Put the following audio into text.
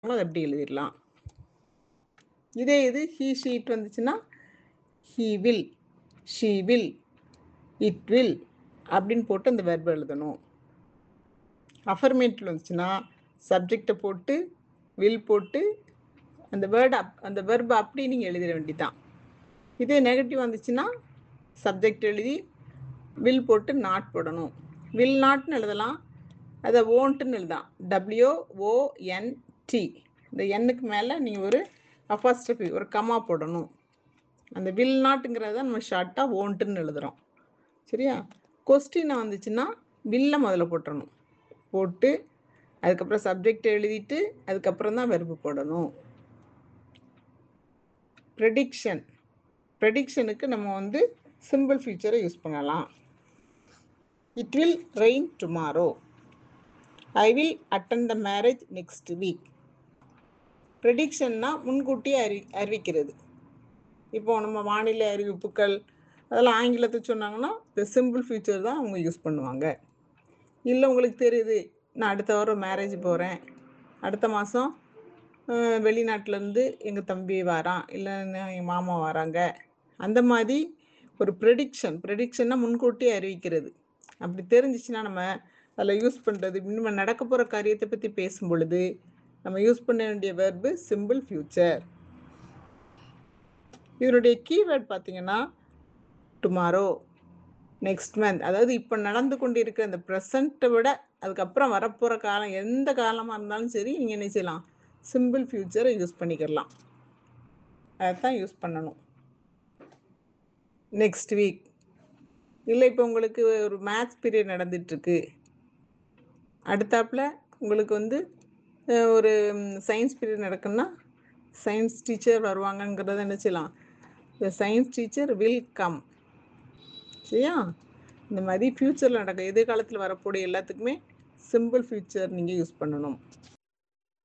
அது அப்படி எழுதிடலாம் இதே இது ஹீ ஷீட் வந்துச்சுன்னா he will she will it will அப்படின்னு போட்டு அந்த வெர்பை எழுதணும் அஃபர்மேட்டிவ் வந்துச்சுன்னா சப்ஜெக்டை போட்டு வில் போட்டு அந்த வேர்டு அப் அந்த வெர்பை அப்படி நீங்கள் எழுதிட வேண்டியதான் இதே நெகட்டிவ் வந்துச்சுன்னா சப்ஜெக்ட் எழுதி வில் போட்டு நாட் போடணும் வில் நாட்னு எழுதலாம் அதை ஓன்ட்டுன்னு எழுதலாம் டபிள்யூ ஓஎன்டி இந்த எண்ணுக்கு மேலே நீங்கள் ஒரு அஃபாஸ்ட்ரபி ஒரு கமா போடணும் அந்த வில் நாட்டுங்கிறத நம்ம ஷார்ட்டாக ஓன்ட்டுன்னு எழுதுகிறோம் சரியா கொஸ்டினை வந்துச்சுன்னா வில்ல முதல்ல போட்டுறணும் போட்டு அதுக்கப்புறம் சப்ஜெக்ட் எழுதிட்டு அதுக்கப்புறம் தான் வெறுப்பு போடணும் ப்ரெடிக்ஷன் ப்ரெடிக்ஷனுக்கு நம்ம வந்து சிம்பிள் ஃபியூச்சரை யூஸ் பண்ணலாம் it will rain tomorrow I will attend the marriage next week ப்ரெடிக்ஷன்னா முன்கூட்டியே அறி அறிவிக்கிறது இப்போ நம்ம வானிலை அறிவிப்புகள் அதெல்லாம் ஆங்கிலத்தை சொன்னாங்கன்னா இந்த சிம்பிள் ஃபியூச்சர் தான் அவங்க யூஸ் பண்ணுவாங்க இல்லை உங்களுக்கு தெரியுது நான் அடுத்த வாரம் மேரேஜ் போகிறேன் அடுத்த மாதம் வெளிநாட்டிலேருந்து எங்கள் தம்பி வரான் இல்லை எங்கள் மாமா வராங்க அந்த மாதிரி ஒரு ப்ரெடிக்ஷன் ப்ரெடிக்ஷன்னா முன்கூட்டியே அறிவிக்கிறது அப்படி தெரிஞ்சிச்சுன்னா நம்ம அதில் யூஸ் பண்ணுறது நம்ம நடக்க போகிற காரியத்தை பற்றி பேசும் பொழுது நம்ம யூஸ் பண்ண வேண்டிய வெர்பு சிம்பிள் ஃபியூச்சர் இதனுடைய கீவேர்ட் பார்த்தீங்கன்னா டுமாரோ நெக்ஸ்ட் மந்த் அதாவது இப்போ நடந்து கொண்டு இருக்கிற அந்த ப்ரெசண்ட்டை விட அதுக்கப்புறம் வரப்போகிற காலம் எந்த காலமாக இருந்தாலும் சரி நீங்கள் என்ன செய்யலாம் சிம்பிள் ஃபியூச்சரை யூஸ் பண்ணிக்கிடலாம் அதைத்தான் யூஸ் பண்ணணும் நெக்ஸ்ட் வீக் இல்லை இப்போ உங்களுக்கு ஒரு மேத்ஸ் பீரியட் நடந்துட்டுருக்கு அடுத்தாப்புல உங்களுக்கு வந்து ஒரு சயின்ஸ் பீரியட் நடக்குன்னா சயின்ஸ் டீச்சர் வருவாங்கங்கிறத என்ன செய்யலாம் the science teacher will come சரியா இந்த மாதிரி ஃப்யூச்சரில் நடக்க எதிர்காலத்தில் வரக்கூடிய எல்லாத்துக்குமே சிம்பிள் ஃபியூச்சர் நீங்கள் யூஸ் பண்ணணும்